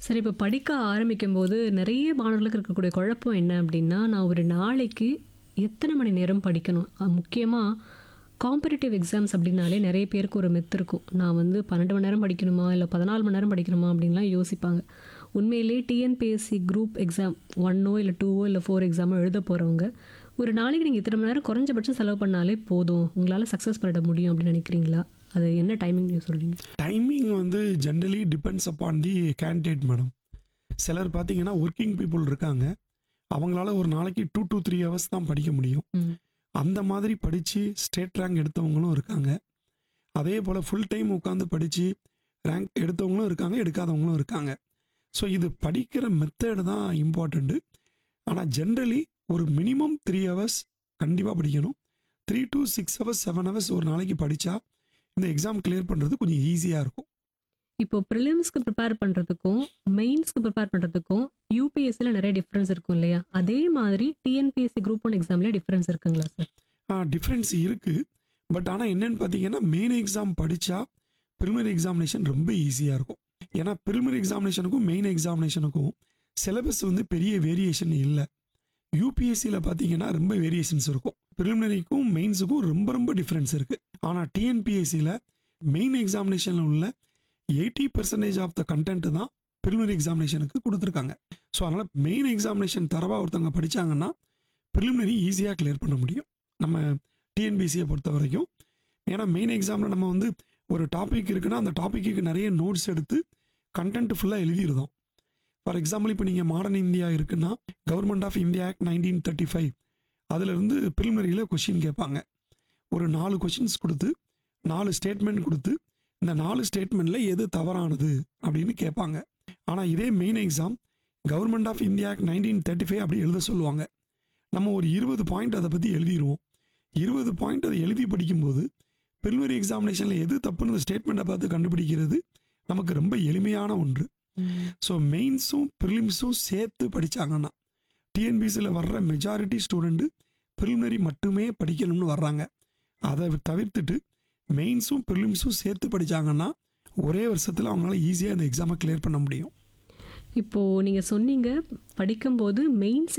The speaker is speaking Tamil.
சரி இப்போ படிக்க ஆரம்பிக்கும்போது நிறைய மாணவர்களுக்கு இருக்கக்கூடிய குழப்பம் என்ன அப்படின்னா நான் ஒரு நாளைக்கு எத்தனை மணி நேரம் படிக்கணும் முக்கியமாக காம்படிட்டிவ் எக்ஸாம்ஸ் அப்படின்னாலே நிறைய பேருக்கு ஒரு மெத்து இருக்கும் நான் வந்து பன்னெண்டு மணி நேரம் படிக்கணுமா இல்லை பதினாலு மணி நேரம் படிக்கணுமா அப்படின்லாம் யோசிப்பாங்க உண்மையிலே டிஎன்பிஎஸ்சி குரூப் எக்ஸாம் ஒன்னோ இல்லை டூவோ இல்லை ஃபோர் எக்ஸாமோ எழுத போகிறவங்க ஒரு நாளைக்கு நீங்கள் இத்தனை மணி நேரம் குறைஞ்சபட்சம் செலவு பண்ணாலே போதும் உங்களால் சக்ஸஸ் பண்ணிட முடியும் அப்படின்னு நினைக்கிறீங்களா அது என்ன டைமிங் நீங்கள் சொல்கிறீங்க டைமிங் வந்து generally depends upon the candidate madam சிலர் பார்த்தீங்கன்னா ஒர்க்கிங் பீப்புள் இருக்காங்க அவங்களால ஒரு நாளைக்கு டூ to த்ரீ ஹவர்ஸ் தான் படிக்க முடியும் ம். அந்த மாதிரி படித்து ஸ்டேட் ரேங்க் எடுத்தவங்களும் இருக்காங்க அதே போல் ஃபுல் டைம் உட்காந்து படித்து ரேங்க் எடுத்தவங்களும் இருக்காங்க எடுக்காதவங்களும் இருக்காங்க ஸோ இது படிக்கிற மெத்தடு தான் இம்பார்ட்டண்ட்டு ஆனால் ஜென்ரலி ஒரு மினிமம் த்ரீ ஹவர்ஸ் கண்டிப்பாக படிக்கணும் three to six hours seven hours ஒரு நாளைக்கு படித்தா இந்த எக்ஸாம் கிளியர் பண்ணுறது கொஞ்சம் ஈஸியாக இருக்கும் இப்போ ப்ரிலிம்ஸ்க்கு ப்ரிப்பேர் பண்ணுறதுக்கும் மெயின்ஸ்க்கு ப்ரிப்பேர் பண்ணுறதுக்கும் யூபிஎஸ்சியில் நிறைய டிஃப்ரென்ஸ் இருக்கும் இல்லையா அதே மாதிரி டிஎன்பிஎஸ்சி குரூப் ஒன் எக்ஸாம்லேயே டிஃப்ரென்ஸ் இருக்குங்களா சார் டிஃப்ரென்ஸ் இருக்குது பட் ஆனால் என்னன்னு பார்த்தீங்கன்னா மெயின் எக்ஸாம் படித்தா ப்ரிலிமினரி எக்ஸாமினேஷன் ரொம்ப ஈஸியாக இருக்கும் ஏன்னா ப்ரிலிமினரி எக்ஸாமினேஷனுக்கும் மெயின் எக்ஸாமினேஷனுக்கும் சிலபஸ் வந்து பெரிய வேரியேஷன் இல்லை யூபிஎஸ்சியில் பார்த்தீங்கன்னா ரொம்ப வேரியேஷன்ஸ் இருக்கும் ப்ரிலிமினரிக்கும் மெயின்ஸுக்கும் ரொம்ப ரொம்ப டிஃப்ரென்ஸ் இருக்குது ஆனால் டிஎன்பிஎஸ்சியில் மெயின் எக்ஸாமினேஷனில் உள்ள eighty percentage of the content தான் ப்ரிலிமினரி எக்ஸாமினேஷனுக்கு கொடுத்துருக்காங்க ஸோ அதனால் மெயின் எக்ஸாமினேஷன் தரவாக ஒருத்தவங்க படித்தாங்கன்னா ப்ரிலிமினரி ஈஸியாக கிளியர் பண்ண முடியும் நம்ம டிஎன்பிசியை பொறுத்த வரைக்கும் ஏன்னா மெயின் எக்ஸாமில் நம்ம வந்து ஒரு டாபிக் இருக்குன்னா அந்த டாப்பிக்கு நிறைய நோட்ஸ் எடுத்து கண்டென்ட் ஃபுல்லாக எழுதிருந்தோம் ஃபார் எக்ஸாம்பிள் இப்போ நீங்கள் மாடர்ன் இந்தியா இருக்குன்னா government of India act nineteen thirty five அதிலிருந்து ப்ரிலிமினரியில் கொஷின் கேட்பாங்க ஒரு நாலு கொஷின்ஸ் கொடுத்து நாலு ஸ்டேட்மெண்ட் கொடுத்து இந்த நாலு ஸ்டேட்மெண்ட்டில் எது தவறானது அப்படின்னு கேட்பாங்க ஆனால் இதே main exam government of India act nineteen thirty five அப்படி எழுத சொல்லுவாங்க நம்ம ஒரு இருபது பாயிண்ட் அதை பற்றி எழுதிடுவோம் இருபது பாயிண்ட் அதை எழுதி படிக்கும்போது ப்ரிலிமினரி எக்ஸாமினேஷனில் எது தப்புன்னு ஸ்டேட்மெண்ட்டை பார்த்து கண்டுபிடிக்கிறது நமக்கு ரொம்ப எளிமையான ஒன்று ஸோ மெயின்ஸும் ப்ரிலிம்ஸும் சேர்த்து படித்தாங்கன்னா டிஎன்பிசியில் வர்ற மெஜாரிட்டி ஸ்டூடெண்ட்டு ப்ரிலிமினரி மட்டுமே படிக்கணும்னு வர்றாங்க அதை தவிர்த்துட்டு மெயின்ஸும் ப்ரிலிம்ஸும் சேர்த்து படித்தாங்கன்னா ஒரே வருஷத்தில் அவங்களால ஈஸியாக அந்த எக்ஸாமை கிளியர் பண்ண முடியும் இப்போது நீங்கள் சொன்னீங்க படிக்கும்போது மெயின்ஸ்